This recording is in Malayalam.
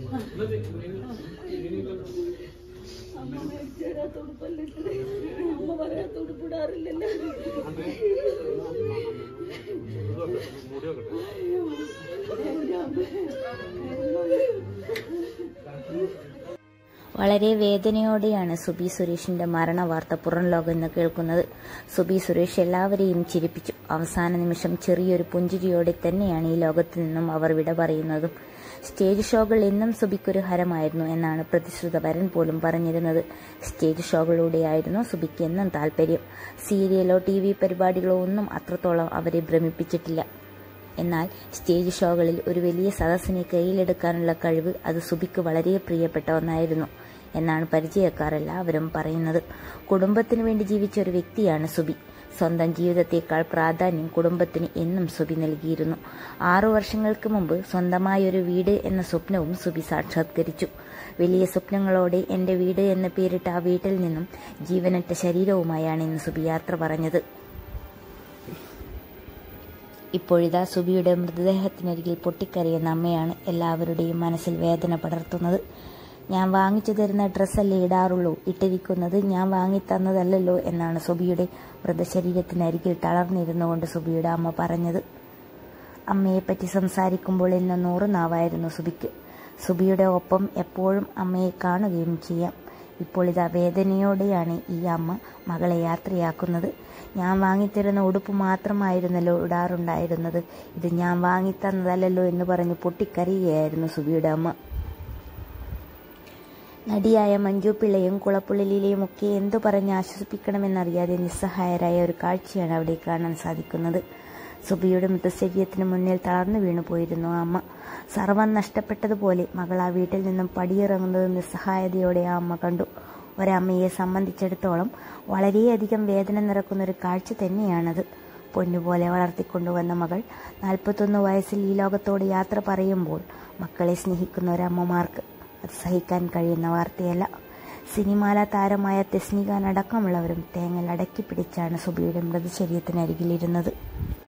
അമ്മ മേടിച്ചു തരാത്ത ഉടുപ്പല്ലേ ഇട്ടത്? അമ്മ പറയാത്ത ഉടുപ്പിടാറില്ലല്ലോ അയ്യോ, എൻ്റെ അമ്മ. വളരെ വേദനയോടെയാണ് സുബി സുരേഷിന്റെ മരണ വാർത്ത പുറം ലോകം ഇന്ന് കേൾക്കുന്നത് സുബി സുരേഷ് എല്ലാവരെയും ചിരിപ്പിച്ചു അവസാന നിമിഷം ചെറിയൊരു പുഞ്ചിരിയോടെ തന്നെയാണ് ഈ ലോകത്തു നിന്നും അവർ വിട പറയുന്നതും സ്റ്റേജ് ഷോകൾ എന്നും സുബിക്കൊരു ഹരമായിരുന്നു എന്നാണ് പ്രതിശ്രുത വരൻ പോലും പറഞ്ഞിരുന്നത് സ്റ്റേജ് ഷോകളിലൂടെയായിരുന്നു സുബിക്ക് എന്നും താല്പര്യം സീരിയലോ ടി വി പരിപാടികളോ ഒന്നും അത്രത്തോളം അവരെ ഭ്രമിപ്പിച്ചിട്ടില്ല എന്നാൽ സ്റ്റേജ് ഷോകളിൽ ഒരു വലിയ സദസ്സിനെ കയ്യിലെടുക്കാനുള്ള കഴിവ് അത് സുബിക്ക് വളരെ പ്രിയപ്പെട്ട ഒന്നായിരുന്നു എന്നാണ് പരിചയക്കാർ എല്ലാവരും പറയുന്നത് കുടുംബത്തിനു വേണ്ടി ജീവിച്ച ഒരു വ്യക്തിയാണ് സുബി സ്വന്തം ജീവിതത്തേക്കാൾ പ്രാധാന്യം കുടുംബത്തിന് എന്നും സുബി നൽകിയിരുന്നു ആറു വർഷങ്ങൾക്ക് മുമ്പ് സ്വന്തമായ ഒരു വീട് എന്ന സ്വപ്നവും സുബി സാക്ഷാത്കരിച്ചു വലിയ സ്വപ്നങ്ങളോടെ എന്റെ വീട് എന്ന് പേരിട്ട ആ വീട്ടിൽ നിന്നും ജീവനറ്റ ശരീരവുമായാണ് ഇന്ന് സുബി യാത്ര പറഞ്ഞത് ഇപ്പോഴിതാ സുബിയുടെ മൃതദേഹത്തിനരികിൽ പൊട്ടിക്കരയുന്ന അമ്മയാണ് എല്ലാവരുടെയും മനസ്സിൽ വേദന പടർത്തുന്നത് ഞാൻ വാങ്ങിച്ചു തരുന്ന ഡ്രസ്സല്ലേ ഇടാറുള്ളൂ ഇട്ടിരിക്കുന്നത് ഞാൻ വാങ്ങിത്തന്നതല്ലല്ലോ എന്നാണ് സുബിയുടെ മൃതശരീരത്തിനരികിൽ തളർന്നിരുന്നുകൊണ്ട് സുബിയുടെ അമ്മ പറഞ്ഞത് അമ്മയെപ്പറ്റി സംസാരിക്കുമ്പോൾ ഇന്ന് നൂറ് നാവായിരുന്നു സുബിക്ക് സുബിയുടെ ഒപ്പം എപ്പോഴും അമ്മയെ കാണുകയും ചെയ്യാം ഇപ്പോൾ ഇതാ വേദനയോടെയാണ് ഈ അമ്മ മകളെ യാത്രയാക്കുന്നത് ഞാൻ വാങ്ങിത്തരുന്ന ഉടുപ്പ് മാത്രമായിരുന്നല്ലോ ഇടാറുണ്ടായിരുന്നത് ഇത് ഞാൻ വാങ്ങിത്തന്നതല്ലല്ലോ എന്ന് പറഞ്ഞ് പൊട്ടിക്കരയുകയായിരുന്നു സുബിയുടെ അമ്മ നടിയായ മഞ്ജു പിള്ളയും കുളപ്പുള്ളിലെയും ഒക്കെ എന്തു പറഞ്ഞ് ആശ്വസിപ്പിക്കണമെന്നറിയാതെ നിസ്സഹായരായ ഒരു കാഴ്ചയാണ് അവിടെ കാണാൻ സാധിക്കുന്നത് സുബിയുടെ മൃതശരീരത്തിന് മുന്നിൽ തളർന്നു വീണു പോയിരുന്നു ആ അമ്മ സർവം നഷ്ടപ്പെട്ടതുപോലെ മകൾ ആ വീട്ടിൽ നിന്നും പടിയിറങ്ങുന്നത് നിസ്സഹായതയോടെ ആ അമ്മ കണ്ടു ഒരമ്മയെ സംബന്ധിച്ചിടത്തോളം വളരെയധികം വേദന നിറക്കുന്ന ഒരു കാഴ്ച തന്നെയാണത് പൊന്നുപോലെ വളർത്തിക്കൊണ്ടുവന്ന മകൾ നാൽപ്പത്തൊന്ന് വയസ്സിൽ ഈ ലോകത്തോട് യാത്ര പറയുമ്പോൾ മക്കളെ സ്നേഹിക്കുന്ന ഒരമ്മമാർക്ക് അത് സഹിക്കാൻ കഴിയുന്ന വാർത്തയല്ല സിനിമാല താരമായ തെസ്നിഖാൻ അടക്കമുള്ളവരും തേങ്ങൽ അടക്കി പിടിച്ചാണ് സുബിയുടെ മൃതശരീരത്തിനരികിലിരുന്നത്